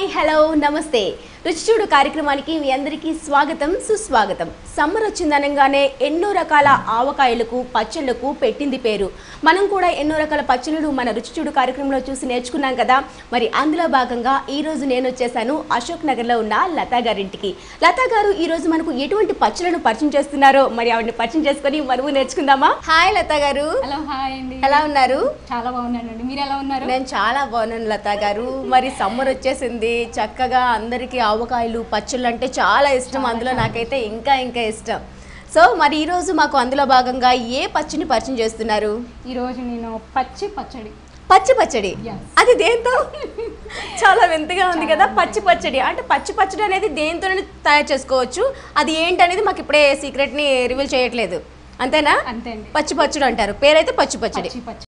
Hi hello నమస్తే రుచి చూడు కార్యక్రమానికి మీ అందరికీ స్వాగతం సుస్వాగతం సమ్మర్ వచ్చిందనగానే ఎన్నో రకాల ఆవకాయలకు పచ్చళ్ళకు పెట్టింది పేరు మనం కూడా ఎన్నో రకాల పచ్చళ్ళు మన రుచి చూడు కార్యక్రమంలో చూసి నేర్చుకున్నాం కదా మరి అందులో భాగంగా ఈ రోజు నేను వచ్చేసాను అశోక్ నగర్లో ఉన్న లతా గారింటికి లతా గారు ఈ రోజు మనకు ఎటువంటి పచ్చళ్ళను పరిచయం చేస్తున్నారో మరి ఆవిడని పరిచయం చేసుకొని మనము నేర్చుకుందామా హాయ్ లతా గారు హలో హాయ్ అండి ఎలా ఉన్నారు చాలా బాగున్నానండి మీరు ఎలా ఉన్నారు నేను చాలా బాగున్నాను లతా గారు మరి సమ్మర్ వచ్చేసింది చక్కగా అందరికీ ఆవకాయలు పచ్చళ్ళు అంటే చాలా ఇష్టం అందులో నాకైతే ఇంకా ఇంకా ఇష్టం సో మరి ఈ రోజు మాకు అందులో భాగంగా ఏ పచ్చిని పరిచయం చేస్తున్నారు ఈ రోజు నేను పచ్చి పచ్చడి పచ్చి పచ్చడి Yes. అది దేంతో చాలా వింతగా ఉంది కదా పచ్చి పచ్చడి అంటే పచ్చి పచ్చడి అనేది దేంతోనే తయారు చేసుకోవచ్చు అది ఏంటి అనేది మాకు ఇప్పుడే సీక్రెట్ ని రివీల్ చేయట్లేదు అంతేనా అంతే అండి పచ్చి పచ్చడి అంటారు పేరైతే పచ్చి పచ్చడి పచ్చి పచ్చడి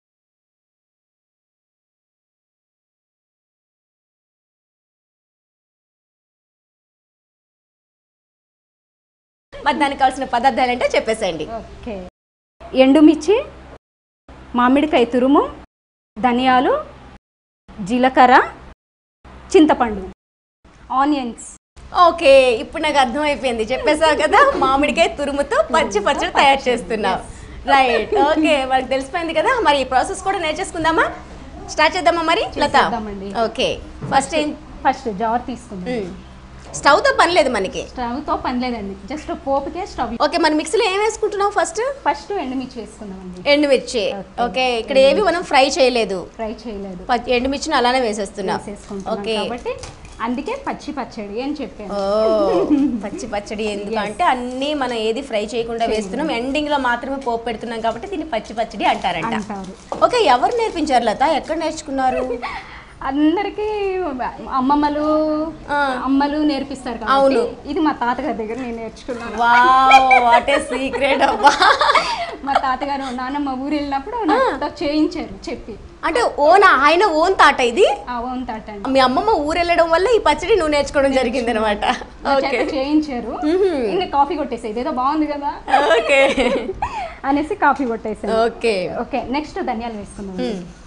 మరి దానికి కావాల్సిన పదార్థాలు అంటే చెప్పేసేయండి ఓకే ఎండుమిర్చి మామిడికాయ తురుము ధనియాలు జీలకర్ర చింతపండు ఆనియన్స్ ఓకే ఇప్పుడు నాకు అర్థమైపోయింది చెప్పేసావు కదా మామిడికాయ తురుముతో పచ్చి పచ్చడి తయారు చేస్తున్నావు రైట్ ఓకే మనకు తెలిసిపోయింది కదా మరి ఈ ప్రాసెస్ కూడా నేర్చేసుకుందామా స్టార్ట్ చేద్దామా మరి లత చేసేద్దామండి. ఓకే ఫస్ట్ ఏం ఫస్ట్ జార్ తీసుకుందాం మ్మ్. స్టవ్తో పని లేదు మనకి స్టవ్తో పని లేదండి జస్ట్ పోపుకే స్టవ్ ఓకే మన మిక్సీలో ఏం వేసుకుంటున్నాం ఫస్ట్ ఫస్ట్ ఎండుమిర్చి వేసుకుందామండి ఎండుమిర్చి Okay. ఓకే ఇక్కడ ఏవి మనం ఫ్రై చేయలేదు ఫ్రై చేయలేదు ప- ఎండుమిర్చిని అలానే వేసేస్తున్నాం వేసేసుకుంటున్నాం ఓకే కాబట్టి అందుకే పచ్చి పచ్చడి అని చెప్పాను ఓ పచ్చి పచ్చడి ఎందుకు అంటే అన్నీ మనం ఏది ఫ్రై చేయకుండా వేస్తున్నాం ఎండింగ్ లో మాత్రమే పోపు పెడుతున్నాం కాబట్టి దీన్ని పచ్చి పచ్చడి అంటారంట అంటారు ఓకే ఎవరు నేర్పించారు లత ఎక్కడ నేర్చుకున్నారు అందరికి అమ్మమ్మలు ఆ. అమ్మలు నేర్పిస్తారు కాబట్టి అవును. ఇది మా తాతగారి దగ్గర నేను నేర్చుకున్నాను వావ్ వాట్ ఏ సీక్రెట్ అబ్బా మా తాతగారు నాన్నమ్మ ఊరు వెళ్ళినప్పుడు నాతో చేయించారు చెప్పి అంటే ఓన్ ఆయన ఓన్ తాట ఇది ఆ ఓన్ తాట అండి మీ అమ్మమ్మ ఊరు వెళ్ళడం వల్ల ఈ పచ్చడి నువ్వు నేర్చుకోవడం జరిగింది అనమాట మా ఓకే చేత చేయించారు ఇంకా కాఫీ కొట్టేసాయి ఇదేదో బాగుంది కదా ఓకే అనేసి కాఫీ కొట్టేసాను ఓకే ఓకే నెక్స్ట్ ధనియాలు వేసుకుందాం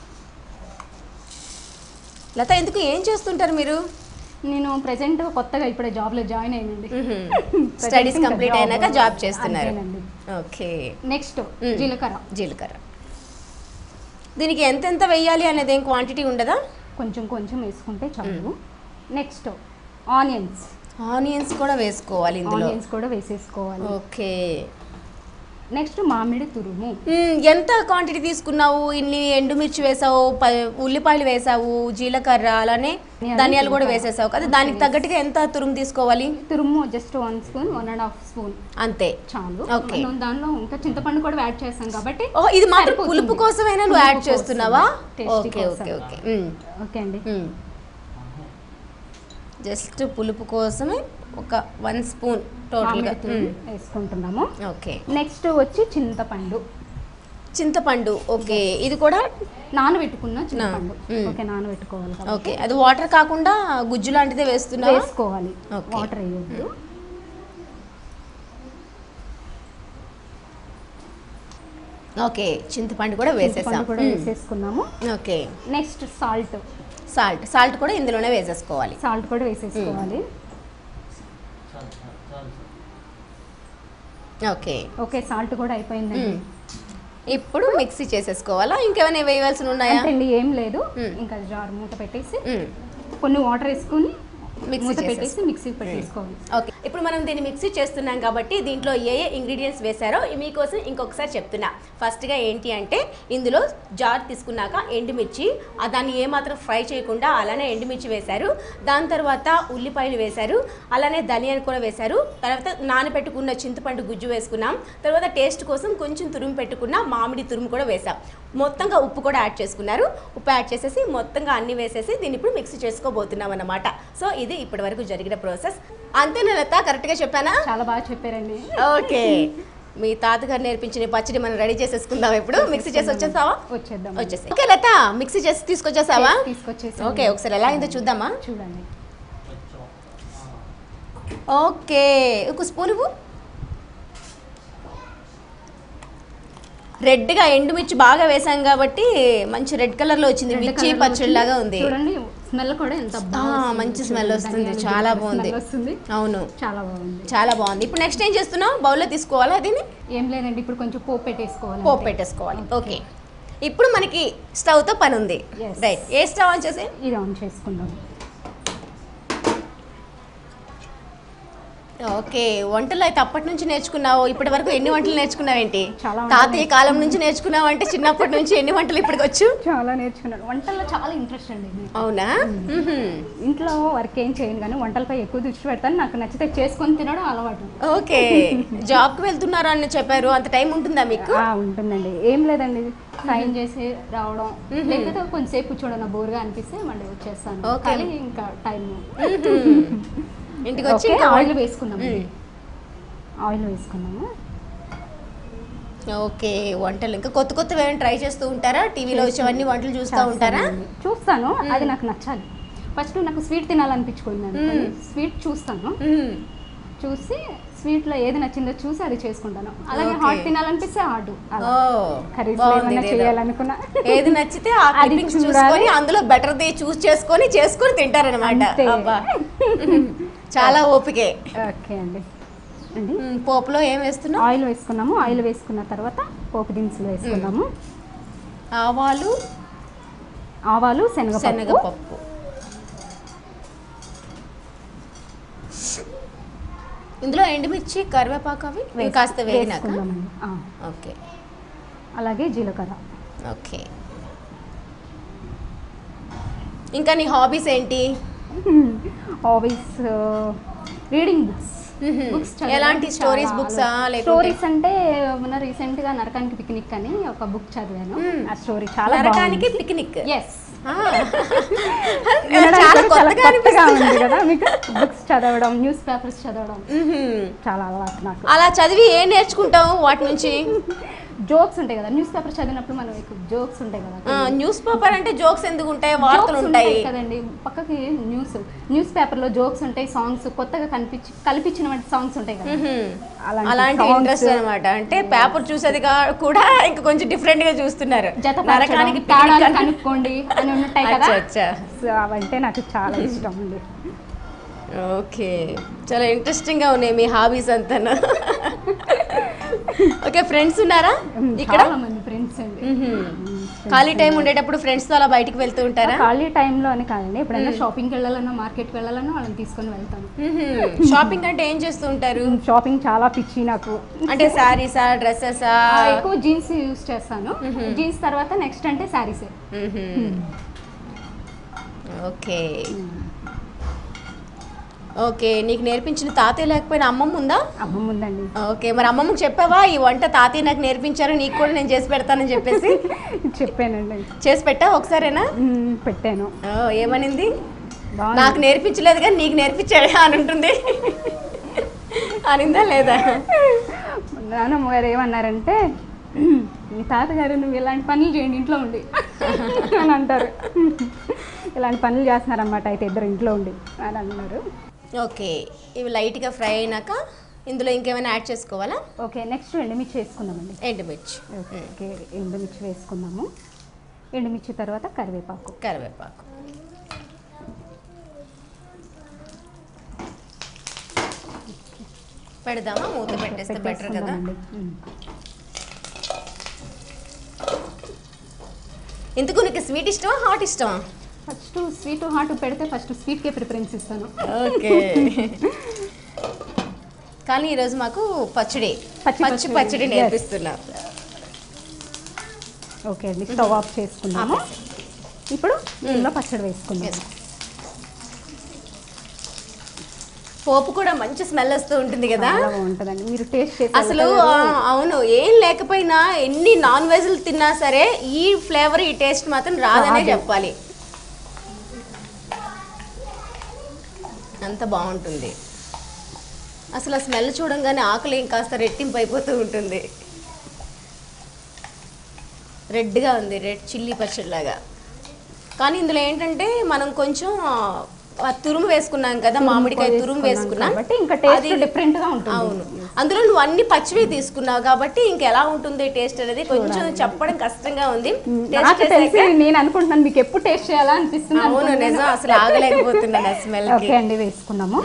లత ఎందుకు ఏం చేస్తుంటారు మీరు నేను ప్రెసెంట్ కొత్తగా ఇప్పుడే జాబ్ లో జాయిన్ అయినండి స్టడీస్ ఇంకా కంప్లీట్ job. అయినాక జాబ్ చేస్తున్నారు అంతేనండి. ఓకే నెక్స్ట్ జీలకర్ర జీలకర్ర దీనికి ఎంతెంత వెయ్యాలి అనేది ఏం క్వాంటిటీ ఉండదా కొంచెం కొంచెం వేసుకుంటే చాలు నెక్స్ట్ ఆనియన్స్ ఆనియన్స్ కూడా వేసుకోవాలి ఇందులో ఆనియన్స్ కూడా వేసేసుకోవాలి ఓకే నెక్స్ట్ మామిడి తురుము మ్మ్, ఎంత క్వాంటిటీ తీసుకున్నావు ఇన్ని ఎండుమిర్చి వేసావు ప- ఉల్లిపాయలు వేసావు జీలకర్ర అలానే ధనియాలు కూడా వేసేసావు కదా దానికి తగ్గట్టుగా ఎంత తురుము తీసుకోవాలి తురుము just one spoon one and half spoon అంతే చాలు Okay. మనం దానిలో ఇంకా చింతపండు కూడా యాడ్ చేస్తాం కాబట్టి ఓ ఇది మాత్రం సరిపోతుంది. పులుపు కోసమైనా నువ్వు యాడ్ పులుపు చేస్తున్నావా కోసం, tasty ఓకే కోసం. ఓకే ఓకే మ్మ్, ఓకే అండి మ్మ్. జస్ట్ పులుపు కోసమే ఒక వన్ స్పూన్ టోటల్గా మామిడి తురుము వేసుకుంటున్నాము ఓకే నెక్స్ట్ వచ్చి చింతపండు చింతపండు ఓకే ఇది కూడా నానబెట్టుకున్న చింతపండు మ్మ్. ఓకే నానబెట్టుకోవాలి కాబట్టి ఓకే అది వాటర్ కాకుండా గుజ్జు లాంటిదే వేస్తున్నావా వేసుకోవాలి Okay. వాటర్ వేయొద్దు ఓకే చింతపండు కూడా వేసేసాం చింతపండు కూడా మ్మ్. వేసేసుకున్నాము okay next salt salt salt కూడా ఇందులోనే వేసేసుకోవాలి సాల్ట్ కూడా వేసేసుకోవాలి ఓకే ఓకే సాల్ట్ కూడా అయిపోయిందండి మ్మ్. ఇప్పుడు మిక్సీ చేసేసుకోవాలా ఇంకేమైనా వేయవలసి ఉన్నాయా అంతేండి ఏం లేదు మ్మ్. ఇంకా జార్ మూత పెట్టేసి మ్మ్. కొన్ని వాటర్ వేసుకుని మిక్సీ మూత చేసేసుకో. పెట్టేసి మిక్సీ పెట్టేసుకోవాలి ఓకే ఇప్పుడు మనం దీన్ని మిక్సీ చేస్తున్నాం కాబట్టి దీంట్లో ఏ ఏ ఇంగ్రీడియంట్స్ వేశారో మీకోసం ఇంకొకసారి చెప్తున్నా ఫస్ట్గా ఏంటి అంటే ఇందులో జార్ తీసుకున్నాక ఎండుమిర్చి ఆ దాన్ని ఏమాత్రం ఫ్రై చేయకుండా అలానే ఎండుమిర్చి వేశారు దాని తర్వాత ఉల్లిపాయలు వేశారు అలానే ధనియాలు కూడా వేశారు తర్వాత నానబెట్టుకున్న చింతపండు గుజ్జు వేసుకున్నాం తర్వాత టేస్ట్ కోసం కొంచెం తురుము పెట్టుకున్న మామిడి తురుము కూడా వేసాం మొత్తంగా ఉప్పు కూడా యాడ్ చేసుకున్నారు ఉప్పు యాడ్ చేసేసి మొత్తంగా అన్ని వేసేసి దీన్ని ఇప్పుడు మిక్సీ చేసుకోబోతున్నాం అన్నమాట సో ఇది ఇప్పటి వరకు జరిగిన ప్రాసెస్ అంతేనా లత కరెక్ట్గా చెప్పానా చాలా బాగా చెప్పారండి ఓకే మీ తాతగారు నేర్పించిన ఈ పచ్చడి మనం రెడీ చేసేసుకుందాం ఇప్పుడు మిక్సీ చేసి వచ్చేసావా వచ్చేద్దాం వచ్చేసి ఓకే లత మిక్సీ చేసి తీసుకొచ్చేసావా తీసుకొచ్చేసి ఓకే ఒకసారి ఎలా అయిందో చూద్దామా చూడండి ఓకే ఒక స్పూన్ ఇవ్వు రెడ్గా ఎండుమిర్చి బాగా వేసాం కాబట్టి మంచి రెడ్ కలర్ లో వచ్చింది Red మిర్చి colour లో పచ్చడి లాగా వచ్చింది. ఉంది చూడండి స్మెల్ కూడా ఎంత ఆ, బాగా వస్తుంది. మంచి స్మెల్ వస్తుంది ధనియాల చాలా జిలకర బాగుంది స్మెల్ వస్తుంది అవును చాలా బాగుంది చాలా బాగుంది ఇప్పుడు నెక్స్ట్ ఏం చేస్తున్నావు బౌల్లో తీసుకోవాలా దీన్ని ఏం లేదండి ఇప్పుడు కొంచెం పోపు పెట్టేసుకోవాలి పోపు పెట్టేసుకోవాలి ఓకే ఇప్పుడు మనకి స్టవ్తో పని ఉంది Yes. రైట్ ఏ స్టవ్ ఆన్ చేసి ఇది ఆన్ చేసుకుందాం ఓకే వంటలు అయితే అప్పటి నుంచి నేర్చుకున్నావు ఇప్పటి వరకు ఎన్ని వంటలు నేర్చుకున్నావేంటి చాలా వంటలు తాతయ్య కాలం నుంచి నేర్చుకున్నావు అంటే చిన్నప్పటి నుంచి ఎన్ని వంటలు ఇప్పటికి వచ్చు చాలా నేర్చుకున్నాను వంటల్లో చాలా ఇంట్రెస్ట్ అండి నాకు. అవునా మ్హూ. ఇంట్లో వర్క్ ఏం చేయను కానీ వంటలపై ఎక్కువ దృష్టి పెడతాను నాకు నచ్చితే చేసుకొని తినడం అలవాటు ఓకే జాబ్కి వెళ్తున్నారు అని చెప్పారు అంత టైం ఉంటుందా మీకు ఆ, ఉంటుందండి ఏం లేదండి సాయం చేసి రావడం లేకపోతే కొంచెంసేపు కూర్చోవడం బోర్గా అనిపిస్తే మళ్ళీ వచ్చేస్తాను Okay. కానీ ఇంకా టైం ఇంటికి వచ్చి ఓకే, ఇంకా ఆయిల్ వేసుకున్నాము మ్మ్. ఆయిల్ వేసుకున్నాము ఓకే వంటలు ఇంకా కొత్త కొత్తవి ఏమైనా ట్రై చేస్తూ ఉంటారా టీవీలో వచ్చేవన్నీ వంటలు చూస్తూ ఉంటారా చేస్తానండి. చూస్తాను అది నాకు నచ్చాలి ఫస్ట్ నాకు స్వీట్ తినాలనిపించుకుంది స్వీట్ చూస్తాను మ్మ్. చూసి స్వీట్లో ఏది నచ్చిందో చూసి అది చేసుకుంటాను అలాగే Okay. హాట్ తినాలనిపిస్తే హాట్ ఓ కర్రీస్ బాగుంది ఏమన్నా ఇదేదో. చేయాలనుకున్నా ఏది నచ్చితే ఆ అది క్లిప్పింగ్స్ చూడాలి. చూసుకొని అందులో బెటర్ ది చూస్ చేసుకొని చేసుకొని తింటారనమాట అంతే. అబ్బా చాలా ఓపికే ఓకే అండి అండి మ్మ్, పోపులో ఏం వేస్తున్నావు ఆయిల్ వేసుకున్నాము ఆయిల్ వేసుకున్న తర్వాత పోపు దినుసులు వేసుకున్నాము ఆవాలు ఆవాలు శనగపప్పు శనగపప్పు ఇందులో ఎండుమిర్చి కరివేపాకు అవి వేసు- కాస్త వేగినాక వేసుకుందామండి. ఆ, ఓకే అలాగే జీలకర్ర ఓకే ఇంకా నీ హాబీస్ ఏంటి హాబీస్ రీడింగ్ బుక్స్ మ్మ్. బుక్స్ ఎలాంటి స్టోరీస్ బుక్సా లేకుంటే స్టోరీస్ అంటే మొన్న రీసెంట్ గా నరకానికి పిక్నిక్ అని ఒక బుక్ చదివాను మ్మ్. ఆ స్టోరీ చాలా నరకానికి పిక్నిక్ ఎస్ ఆ. వినడానికి చాలా కూడా చాలా కొత్తగా కొత్తగా అనిపిస్తుంది ఉంది కదా మీకు బుక్స్ చదవడం న్యూస్ పేపర్స్ చదవడం మ్మ్. చాలా అలవాటు నాకు అలా చదివి ఏం నేర్చుకుంటావు వాటి నుంచి జోక్స్ ఉంటాయి కదా న్యూస్ పేపర్ చదివినప్పుడు మనం ఎక్కువ జోక్స్ ఉంటాయి కదా న్యూస్ పేపర్ అంటే జోక్స్ ఎందుకు ఉంటాయి వార్తలు Jokes ఉంటాయి కదండి పక్కకి న్యూస్ న్యూస్ పేపర్ లో జోక్స్ ఉంటాయి సాంగ్స్ కొత్తగా కనిపించి కల్పించిన వంటి సాంగ్స్ ఉంటాయి కదా మ్మ్. అలాంటి అలాంటి songs. ఇంట్రెస్ట్ అనమాట అంటే పేపర్ చూసేది కా- కూడా ఇంకా కొంచెం డిఫరెంట్ గా చూస్తున్నారు జత నరకానికి పరచడం, తాళాలు picnic అని- కనుక్కోండి అని ఉంటాయి కదా అచ్చా, అచ్చా. సో అవంటే నాకు చాలా ఇష్టం అండి ఓకే చాలా ఇంట్రెస్టింగ్ గా ఉన్నాయి మీ హాబీస్ అంతా ఓకే ఫ్రెండ్స్ ఉన్నారా ఇక్కడ చాలా మంది ఫ్రెండ్స్ అండి మ్మ్. ఖాళీ టైం ఉండేటప్పుడు ఫ్రెండ్స్ తో అలా బయటికి వెళ్తూ ఉంటారా ఖాళీ టైంలో అని కాదండి ఎప్పుడైనా షాపింగ్కి వెళ్ళాలన్నా మార్కెట్కి వెళ్ళాలన్నా వాళ్ళని తీసుకొని వెళ్తాను షాపింగ్ అంటే ఏం చేస్తూ ఉంటారు షాపింగ్ చాలా పిచ్చి నాకు అంటే శారీసా డ్రెస్సెసా ఆ, ఎక్కువ జీన్స్ యూస్ చేస్తాను జీన్స్ తర్వాత నెక్స్ట్ అంటే శారీసే ఓకే ఓకే నీకు నేర్పించిన తాతయ్య లేకపోయినా అమ్మమ్మ ఉందా అమ్మమ్మ ఉందండి ఓకే మరి అమ్మమ్మకి చెప్పావా ఈ వంట తాతయ్య నాకు నేర్పించారు నీకు కూడా నేను చేసి పెడతానని చెప్పేసి చెప్పానండి చేసి పెట్టా ఒకసారేనా మ్మ్, పెట్టాను ఓ, ఏమనింది బాగుంది. నాకు నేర్పించలేదు కానీ నీకు నేర్పించాడు అని ఉంటుంది అనిందా లేదా నాన్నమ్మ గారు ఏమన్నారంటే మీ తాతగారు నువ్వు ఇలాంటి పనులు చేయండి ఇంట్లో ఉండి అని అంటారు ఇలాంటి పనులు చేస్తున్నారన్నమాట అయితే ఇద్దరు ఇంట్లో ఉండి అని అన్నారు ఓకే ఇవి లైట్గా ఫ్రై అయినాక ఇందులో ఇంకేమైనా యాడ్ చేసుకోవాలా ఓకే నెక్స్ట్ ఎండుమిర్చి వేసుకుందామండి ఎండుమిర్చి ఓకే ఎండుమిర్చి వేసుకుందాము ఎండుమిర్చి తర్వాత కరివేపాకు కరివేపాకు పెడదామా మూత పెట్టేస్తే బెటర్ కదా పెట్టేసుకుందామండి. మ్మ్. ఎందుకు నీకు స్వీట్ ఇష్టమా హాట్ ఇష్టమా ఫస్ట్ స్వీట్ హాట్ పెడితే ఫస్ట్ స్వీట్కే ప్రిఫరెన్స్ ఇస్తాను ఓకే కానీ ఈరోజు మాకు పచ్చడి పచ్చి పచ్చి పచ్చడి. పచ్చడి Yes. నేర్పిస్తున్నా ఓకే అండి స్టవ్ ఆఫ్ చేసుకున్నాము ఇప్పుడు ఇందులో పచ్చడి వేసుకుందాం Yes. పోపు కూడా మంచి స్మెల్ వస్తూ ఉంటుంది కదా చాలా బాగుంటుందండి మీరు టేస్ట్ చేసి అసలు ఆ, అవును ఏం లేకపోయినా ఎన్ని నాన్ వెజ్లు తిన్నా సరే ఈ ఫ్లేవర్ ఈ టేస్ట్ మాత్రం రాదనే రాదు. చెప్పాలి అంత బాగుంటుంది అసలు ఆ స్మెల్ చూడంగానే ఆకలి ఇంకాస్త రెట్టింపు అయిపోతూ ఉంటుంది రెడ్గా ఉంది రెడ్ చిల్లీ పచ్చడిలాగా కానీ ఇందులో ఏంటంటే మనం కొంచెం ఆ, ఆ తురుము వేసుకున్నాం కదా మామిడికాయ తురుము వేసుకున్నాం కాబట్టి ఇంకా టేస్ట్ అది- డిఫరెంట్ గా ఉంటుంది అవును అందులో నువ్వు అన్ని పచ్చివి తీసుకున్నావు కాబట్టి ఇంకెలా ఉంటుంది టేస్ట్ అనేది కొంచెం చెప్పడం కష్టంగా ఉంది టేస్ట్ నాకు చేశాక తెలిసి నేను అనుకుంటున్నాను మీకు ఎప్పుడు టేస్ట్ చేయాలా అనిపిస్తుంది అవును అనుకుంటున్నాను. నిజం అసలు ఆగలేకపోతున్నాను ఆ స్మెల్ కి ఓకే అండి వేసుకున్నాము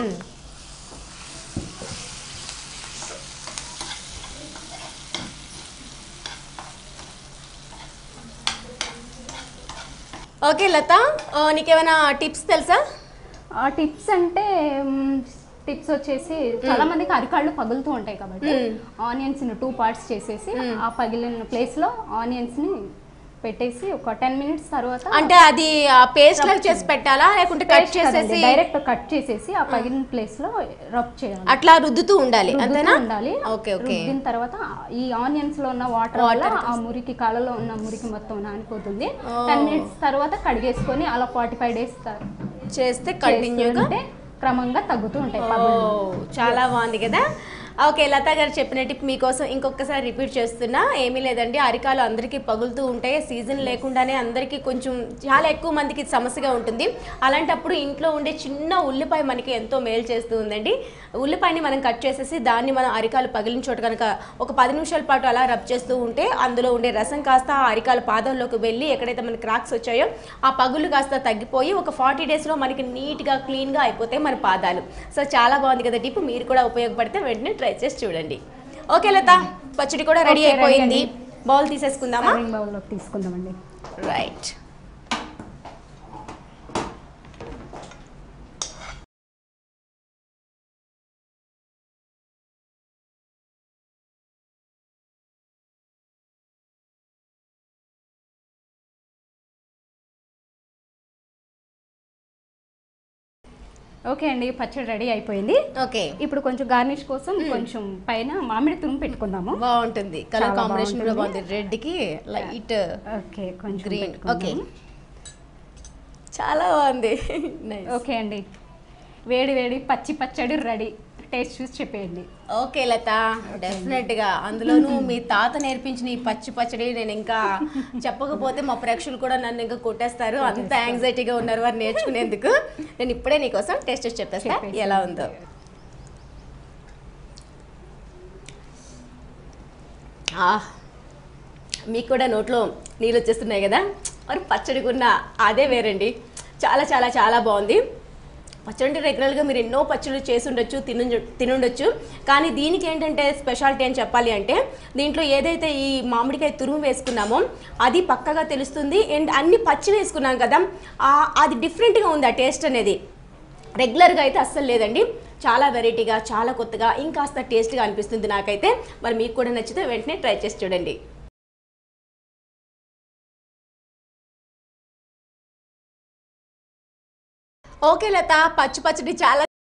ఓకే లత ఆ, నీకేమైనా టిప్స్ తెలుసా ఆ టిప్స్ అంటే టిప్స్ వచ్చేసి చాలా మందికి అరికాళ్ళు పగులుతూ ఉంటాయి కాబట్టి ఆనియన్స్ ని టూ పార్ట్స్ చేసేసి ఆ పగిలిన ప్లేస్ లో ఆనియన్స్ ని పెట్టేసి ఒక టెన్ మినిట్స్ తర్వాత అంటే అది పేస్ట్ లాగా చేసి పెట్టాలా లేకుంటే కట్ చేసేసి డైరెక్ట్ కట్ చేసేసి ఆ పగిలిన ప్లేస్ లో రబ్ చేయాలి అట్లా రుద్దుతూ ఉండాలి రుద్దుతూ అంతేనా ఉండాలి ఓకే ఓకే రుద్దిన తర్వాత ఈ ఆనియన్స్ లో ఉన్న వాటర్ వల్ల ఆ మురికి కాళ్ళలో ఉన్న మురికి మొత్తం నానిపోతుంది టెన్ మినిట్స్ తర్వాత కడిగేసుకొని అలా ఫార్టీ ఫైవ్ డేస్ చేస్తే కంటిన్యూగా అంటే క్రమంగా తగ్గుతూ ఉంటాయి ఓ, పగుళ్ళు. చాలా బాగుంది కదా ఓకే లత గారు చెప్పిన టిప్ మీకోసం ఇంకొకసారి రిపీట్ చేస్తున్నా ఏమీ లేదండి అరికాలు అందరికీ పగులుతూ ఉంటాయి సీజన్ లేకుండానే అందరికీ కొంచెం చాలా ఎక్కువ మందికి సమస్యగా ఉంటుంది అలాంటప్పుడు ఇంట్లో ఉండే చిన్న ఉల్లిపాయ మనకి ఎంతో మేలు చేస్తూ ఉందండి ఉల్లిపాయని మనం కట్ చేసేసి దాన్ని మనం అరికాలు పగిలిన చోట కనుక ఒక పది నిమిషాల పాటు అలా రబ్ చేస్తూ ఉంటే అందులో ఉండే రసం కాస్త ఆ అరికాల పాదంలోకి వెళ్ళి ఎక్కడైతే మనకి క్రాక్స్ వచ్చాయో ఆ పగులు కాస్త తగ్గిపోయి ఒక ఫార్టీ డేస్లో మనకి నీట్గా క్లీన్గా అయిపోతాయి మన పాదాలు సో చాలా బాగుంది కదా టిప్ మీరు కూడా ఉపయోగపడితే వెంటనే ట్రై చేసి చూడండి ఓకే లత పచ్చడి కూడా రెడీ Okay, ready అయిపోయింది అండి. బౌల్ తీసేసుకుందామా సర్వింగ్ బౌల్లోకి తీసుకుందామండి రైట్ ఓకే అండి పచ్చడి రెడీ అయిపోయింది ఓకే ఇప్పుడు కొంచెం గార్నిష్ కోసం కొంచెం పైన మామిడి తురుము పెట్టుకుందాము బాగుంటుంది కలర్ చాలా కాంబినేషన్ కూడా బాగుంటుంది. బాగుంది రెడ్ కి లైట్ ఓకే కొంచెం గ్రీన్ పెట్టుకుందాము. ఓకే చాలా బాగుంది Nice. ఓకే అండి వేడి వేడి పచ్చి పచ్చడి రెడీ టేస్ట్ చూసి చెప్పేయండి ఓకే లత డెఫినెట్ గా అందులోనూ మీ తాత నేర్పించిన ఈ పచ్చి పచ్చడి నేను ఇంకా చెప్పకపోతే మా ప్రేక్షకులు కూడా నన్ను ఇంకా కొట్టేస్తారు అంత యాంగ్జైటీగా ఉన్నారు వారు నేర్చుకునేందుకు నేను ఇప్పుడే నీకోసం టేస్ట్ చేసి చెప్పేస్తా చెప్పేసి. ఎలా ఉందో ఆహ్ మీకు కూడా నోట్లో నీళ్ళు వచ్చేస్తున్నాయి కదా మరి పచ్చడికున్న అదే వేరండి చాలా చాలా చాలా బాగుంది పచ్చడి రెగ్యులర్గా మీరు ఎన్నో పచ్చళ్ళు చేసి ఉండొచ్చు తిను తినుండొచ్చు కానీ దీనికి ఏంటంటే స్పెషాలిటీ అని చెప్పాలి అంటే దీంట్లో ఏదైతే ఈ మామిడికాయ తురుము వేసుకున్నామో అది పక్కగా తెలుస్తుంది అండ్ అన్ని పచ్చి వేసుకున్నాం కదా ఆ- అది డిఫరెంట్గా ఉంది ఆ టేస్ట్ అనేది రెగ్యులర్గా అయితే అస్సలు లేదండి చాలా వెరైటీగా చాలా కొత్తగా ఇంకాస్త టేస్ట్గా అనిపిస్తుంది నాకైతే మరి మీకు కూడా నచ్చితే వెంటనే ట్రై చేసి చూడండి ఓకే లత పచ్చి పచ్చడి చాలా